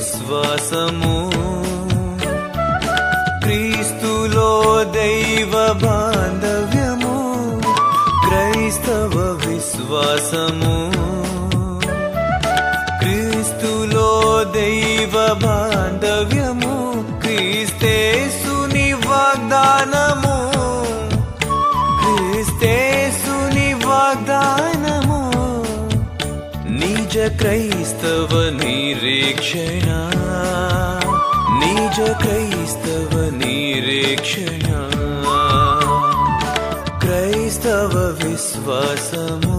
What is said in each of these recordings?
విశ్వాసము క్రీస్తులో దైవ బాంధవ్యము క్రైస్తవ విశ్వాసము క్రీస్తులో దైవ బాంధవ్యము క్రీస్తేసుని వాగ్దానము క్రీస్తేసుని వాగ్దానము నిజ క్రైస్తవ నిరీక్షణ నిజ క్రైస్తవ నిరీక్షణ క్రైస్తవ విశ్వాసము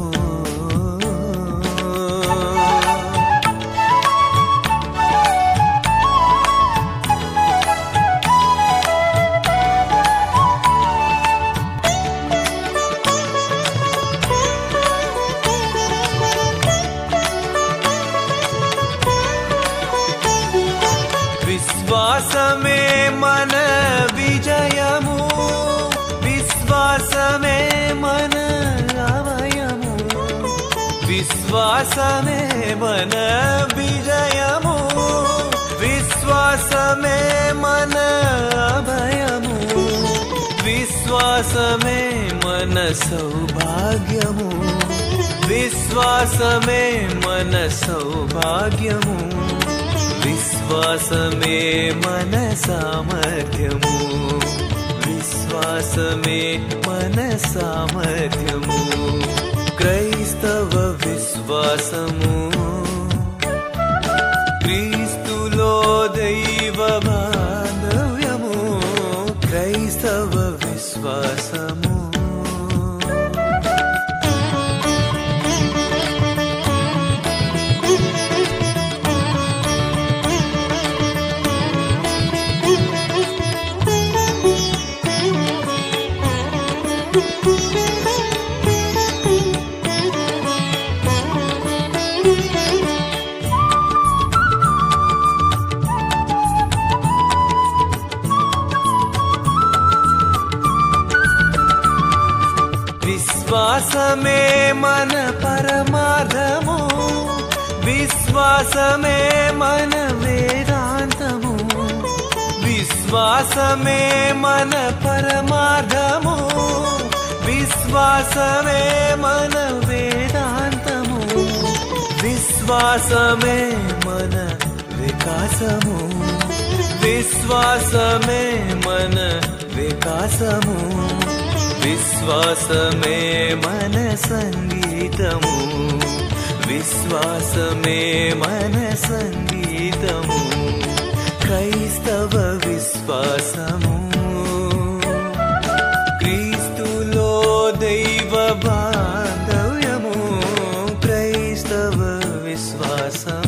విశ్వాసమే మన విజయము విశ్వాసమే మన అభయము విశ్వాసమే మన విజయము విశ్వాసమే మన అభయము విశ్వాసమే మన సౌభాగ్యము విశ్వాసమే మన సౌభాగ్యము విశ్వాసమే మన సామర్థ్యము విశ్వాసమే మన సామర్థ్యము క్రైస్తవ విశ్వాసము క్రీస్తులో దైవ బాంధవ్యము క్రైస్తవ విశ్వాసము విశ్వాసమే మన పరమార్థము విశ్వాసమే మన వేదాంతము విశ్వాసమే మన పరమార్థము విశ్వాసమే మన వేదాంతము విశ్వాసమే మన వికాసము విశ్వాసమే మన వికాసము విశ్వాసమే మన సంగీతము విశ్వాసమే మన సంగీతము క్రైస్తవ విశ్వాసము క్రీస్తులో దైవ బాంధవ్యము క్రైస్తవ విశ్వాసము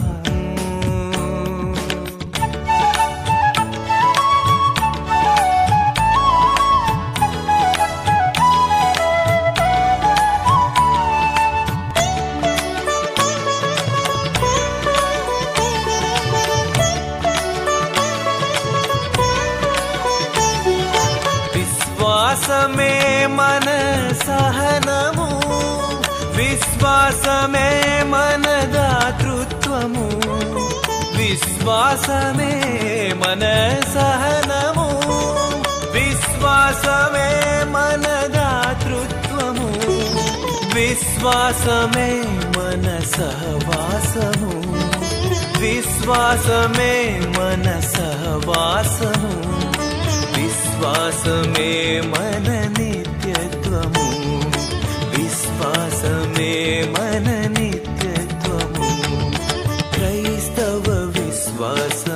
విశ్వాసమే మన సహనము విశ్వాసమే మన దాతృత్వము విశ్వాసమే మన సహనము విశ్వాసమే మన దాతృత్వము విశ్వాసమే మన సహవాసము విశ్వాసమే మన సహవాసము విశ్వాసమే మన నిత్యత్వము విశ్వాసమే మన నిత్యత్వము క్రైస్తవ విశ్వాస